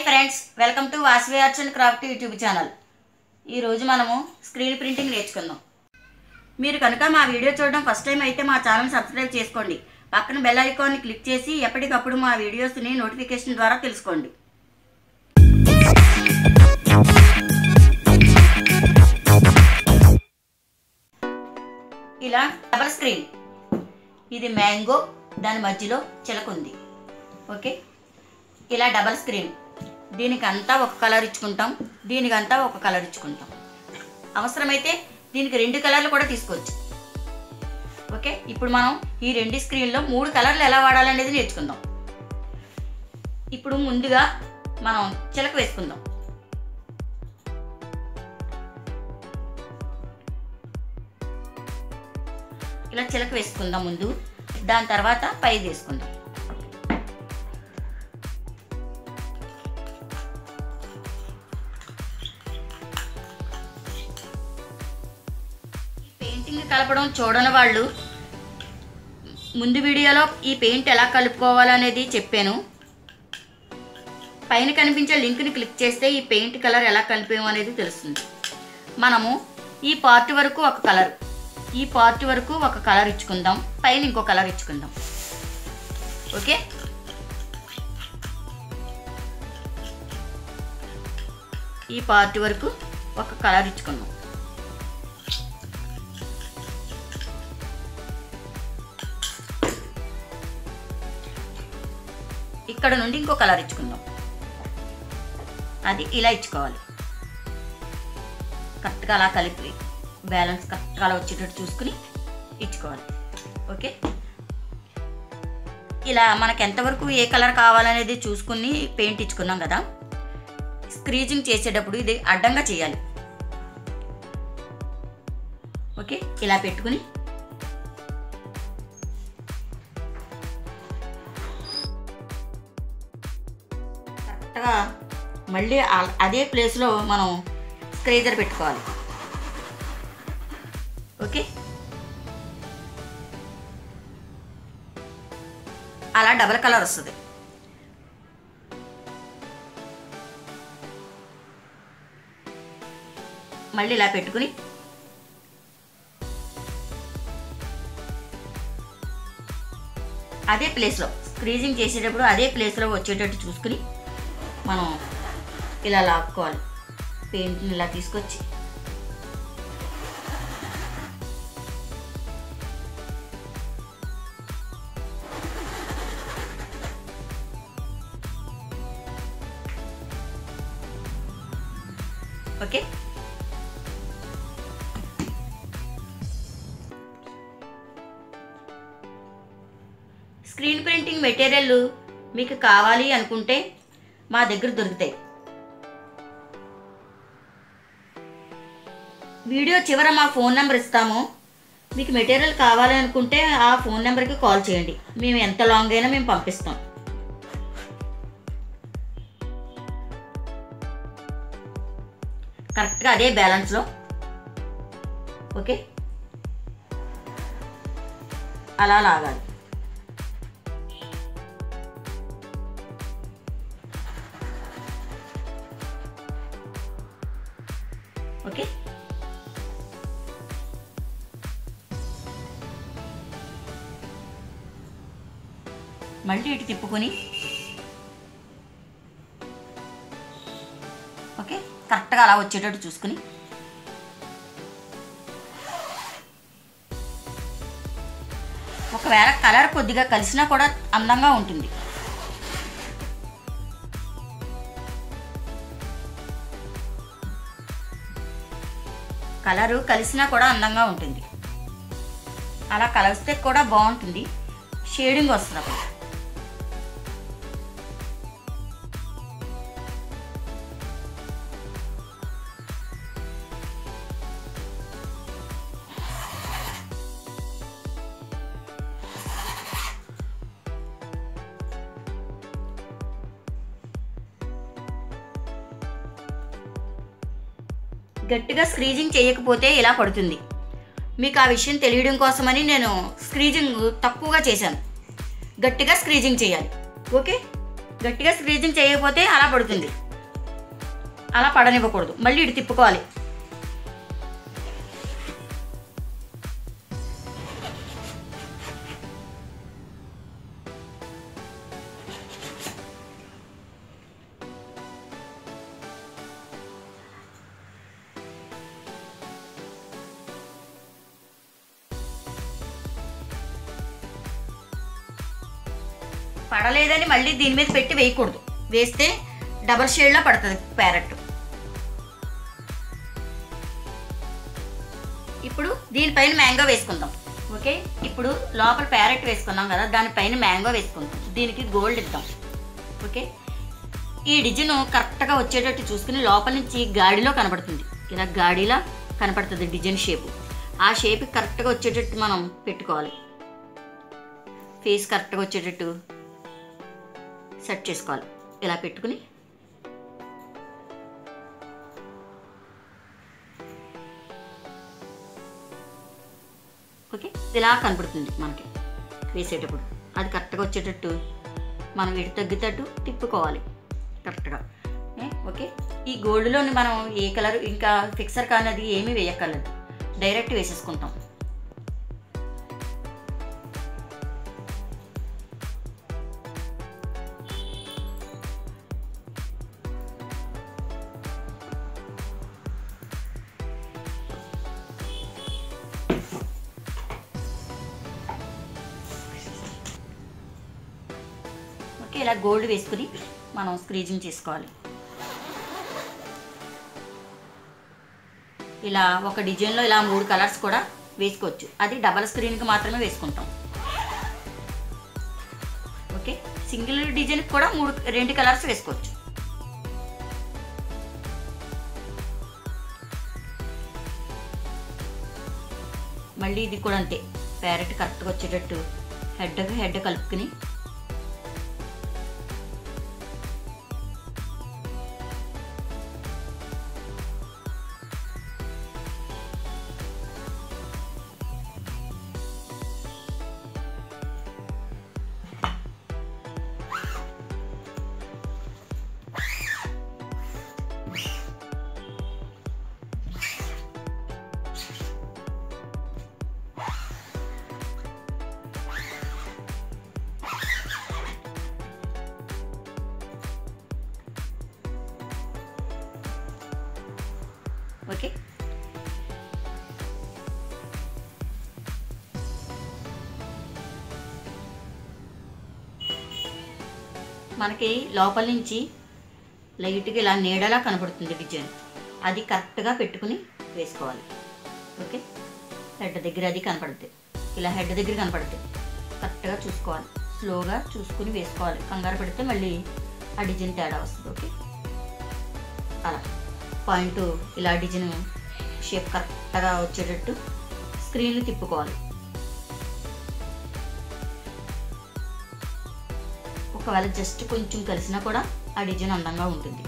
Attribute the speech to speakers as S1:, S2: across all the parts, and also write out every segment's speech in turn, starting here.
S1: friends welcome to Vasavi arts and craft YouTube channel ఈరోజు మనము screen printing నేర్చుకుందాం మీరు కనుక మా వీడియో చూడడం ఫస్ట్ టైం అయితే మా ఛానల్ సబ్స్క్రైబ్ చేసుకోండి పక్కన బెల్ ఐకాన్ని క్లిక్ చేసి ఎప్పటికప్పుడు మా వీడియోస్ని నోటిఫికేషన్ ద్వారా తెలుసుకోండి ఇలా డబల్ స్క్రీన్ ఇది మ్యాంగో దాని మధ్యలో చిలక ఉంది ఓకే ఇలా డబల్ స్క్రీన్ దీనికంతా ఒక కలర్ ఇచ్చుకుంటాం దీనికంతా ఒక కలర్ ఇచ్చుకుంటాం అవసరమైతే దీనికి రెండు కలర్లు కూడా తీసుకోవచ్చు ఓకే ఇప్పుడు మనం ఈ రెండు స్క్రీన్లో మూడు కలర్లు ఎలా వాడాలనేది నేర్చుకుందాం ఇప్పుడు ముందుగా మనం చిలక వేసుకుందాం ఇలా చిలక వేసుకుందాం ముందు దాని తర్వాత పై తీసుకుందాం పెయింటింగ్ కలపడం చూడని వాళ్ళు ముందు వీడియోలో ఈ పెయింట్ ఎలా కలుపుకోవాలనేది చెప్పాను పైన కనిపించే లింక్ని క్లిక్ చేస్తే ఈ పెయింట్ కలర్ ఎలా కలిపాము అనేది తెలుస్తుంది మనము ఈ పార్ట్ వరకు ఒక కలర్ ఈ పార్ట్ వరకు ఒక కలర్ ఇచ్చుకుందాం పైన ఇంకో కలర్ ఇచ్చుకుందాం ఓకే ఈ పార్ట్ వరకు ఒక కలర్ ఇచ్చుకుందాం ఇక్కడ నుండి ఇంకో కలర్ ఇచ్చుకుందాం అది ఇలా ఇచ్చుకోవాలి కరెక్ట్గా అలా కలిపి బ్యాలెన్స్ కరెక్ట్గా అలా వచ్చేటట్టు చూసుకుని ఇచ్చుకోవాలి ఓకే ఇలా మనకు ఎంతవరకు ఏ కలర్ కావాలనేది చూసుకుని పెయింట్ ఇచ్చుకున్నాం కదా స్క్రీజింగ్ చేసేటప్పుడు ఇది అడ్డంగా చేయాలి ఓకే ఇలా పెట్టుకుని కరెక్ట్గా మళ్ళీ ఆ- అదే ప్లేస్లో మనం స్క్రేజర్ పెట్టుకోవాలి ఓకే అలా డబల్ కలర్ వస్తుంది మళ్ళీ ఇలా పెట్టుకుని అదే ప్లేస్లో స్క్రీజింగ్ చేసేటప్పుడు అదే ప్లేస్లో వచ్చేటట్టు చూసుకుని మనం ఇలా లాక్కోవాలి పెయింట్ని ఇలా తీసుకొచ్చి ఓకే స్క్రీన్ ప్రింటింగ్ మెటీరియల్ మీకు కావాలి అనుకుంటే మా దగ్గర దొరుకుతాయి వీడియో చివర మా ఫోన్ నెంబర్ ఇస్తాము మీకు మెటీరియల్ కావాలి అనుకుంటే ఆ ఫోన్ నెంబర్కి కాల్ చేయండి మేము ఎంత లాంగ్ అయినా మేము పంపిస్తాం కరెక్ట్గా అదే బ్యాలెన్స్లో ఓకే అలా లాగాలి ఓకే మళ్ళీ ఇటు తిప్పుకొని ఓకే కరెక్ట్గా అలా వచ్చేటట్టు చూసుకుని ఒకవేళ కలర్ కొద్దిగా కలిసినా కూడా అందంగా ఉంటుంది కలరు కలిసినా కూడా అందంగా ఉంటుంది అలా కలిస్తే కూడా బాగుంటుంది షేడింగ్ వస్తుంది అప్పుడు గట్టిగా స్క్రీజింగ్ చేయకపోతే ఇలా పడుతుంది మీకు ఆ విషయం తెలియడం కోసమని నేను స్క్రీజింగ్ తక్కువగా చేశాను గట్టిగా స్క్రీజింగ్ చేయాలి ఓకే గట్టిగా స్క్రీజింగ్ చేయకపోతే అలా పడుతుంది అలా పడనివ్వకూడదు మళ్ళీ ఇటు తిప్పుకోవాలి పడలేదని మళ్ళీ దీని మీద పెట్టి వేయకూడదు వేస్తే డబల్ షేడ్లో పడుతుంది ప్యారెట్ ఇప్పుడు దీనిపైన మ్యాంగో వేసుకుందాం ఓకే ఇప్పుడు లోపల ప్యారెట్ వేసుకున్నాం కదా దానిపైన మ్యాంగో వేసుకుందాం దీనికి గోల్డ్ ఇద్దాం ఓకే ఈ డిజైన్ కరెక్ట్గా వచ్చేటట్టు చూసుకుని లోపల నుంచి గాడిలో కనబడుతుంది ఇలా గాడిలా కనపడుతుంది డిజైన్ షేపు ఆ షేప్ కరెక్ట్గా వచ్చేటట్టు మనం పెట్టుకోవాలి ఫేస్ కరెక్ట్గా వచ్చేటట్టు సెట్ చేసుకోవాలి ఇలా పెట్టుకుని ఓకే ఇలా కనపడుతుంది మనకి వేసేటప్పుడు అది కరెక్ట్గా వచ్చేటట్టు మనం ఎటు తగ్గుతట్టు తిప్పుకోవాలి కరెక్ట్గా ఏ, ఓకే ఈ గోల్డ్లోని మనం ఏ కలర్ ఇంకా ఫిక్సర్ కానది ఏమీ వేయక్కర్లేదు డైరెక్ట్ వేసేసుకుంటాం ఓకే ఇలా గోల్డ్ వేసుకుని మనం స్క్రీజింగ్ చేసుకోవాలి ఇలా ఒక డిజైన్లో ఇలా మూడు కలర్స్ కూడా వేసుకోవచ్చు అది డబల్ స్క్రీన్కి మాత్రమే వేసుకుంటాం ఓకే సింగిల్ డిజైన్కి కూడా మూడు రెండు కలర్స్ వేసుకోవచ్చు మళ్ళీ ఇది కూడా అంతే ప్యారెట్ కరెక్ట్గా వచ్చేటట్టు హెడ్కి హెడ్ కలుపుకుని ఓకే మనకి లోపల నుంచి లైట్గా ఇలా నీడలా కనపడుతుంది డిజైన్ అది కరెక్ట్గా పెట్టుకుని వేసుకోవాలి ఓకే హెడ్ దగ్గర అది కనపడుద్ది ఇలా హెడ్ దగ్గర కనపడుద్ది కరెక్ట్గా చూసుకోవాలి స్లోగా చూసుకుని వేసుకోవాలి కంగారు పెడితే మళ్ళీ ఆ డిజైన్ తేడా వస్తుంది ఓకే అలా పాయింట్ ఇలా డిజైన్ షేప్ కరెక్ట్గా వచ్చేటట్టు స్క్రీన్లు తిప్పుకోవాలి ఒకవేళ జస్ట్ కొంచెం కలిసినా కూడా ఆ డిజైన్ అందంగా ఉంటుంది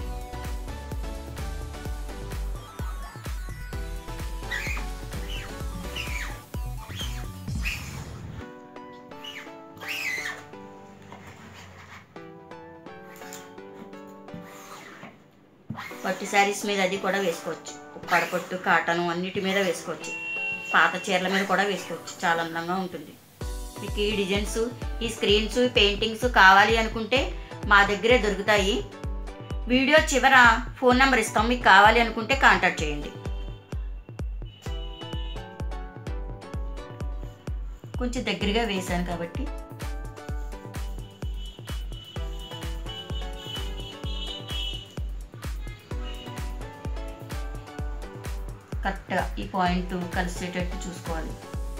S1: పట్టు శారీస్ మీద అది కూడా వేసుకోవచ్చు పడపట్టు కాటన్ అన్నిటి మీద వేసుకోవచ్చు పాత చీరల మీద కూడా వేసుకోవచ్చు చాలా అందంగా ఉంటుంది మీకు ఈ డిజైన్స్ ఈ స్క్రీన్స్ పెయింటింగ్స్ కావాలి అనుకుంటే మా దగ్గరే దొరుకుతాయి వీడియో చివర ఫోన్ నెంబర్ ఇస్తాం మీకు కావాలి అనుకుంటే కాంటాక్ట్ చేయండి కొంచెం దగ్గరగా వేశాను కాబట్టి కరెక్ట్గా ఈ పాయింట్ కలిసేటట్టు చూసుకోవాలి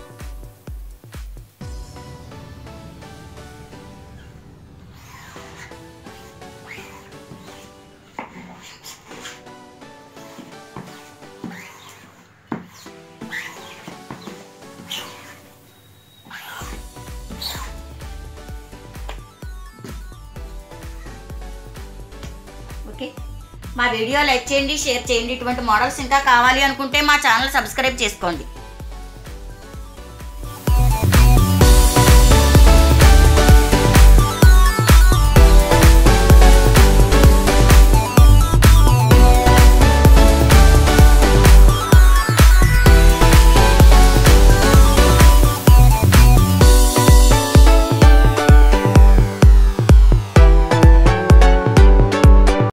S1: ఓకే మా వీడియో లైక్ చేయండి షేర్ చేయండి ఇటువంటి మోడల్స్ ఇంకా కావాలి అనుకుంటే మా ఛానల్ సబ్స్క్రైబ్ చేసుకోండి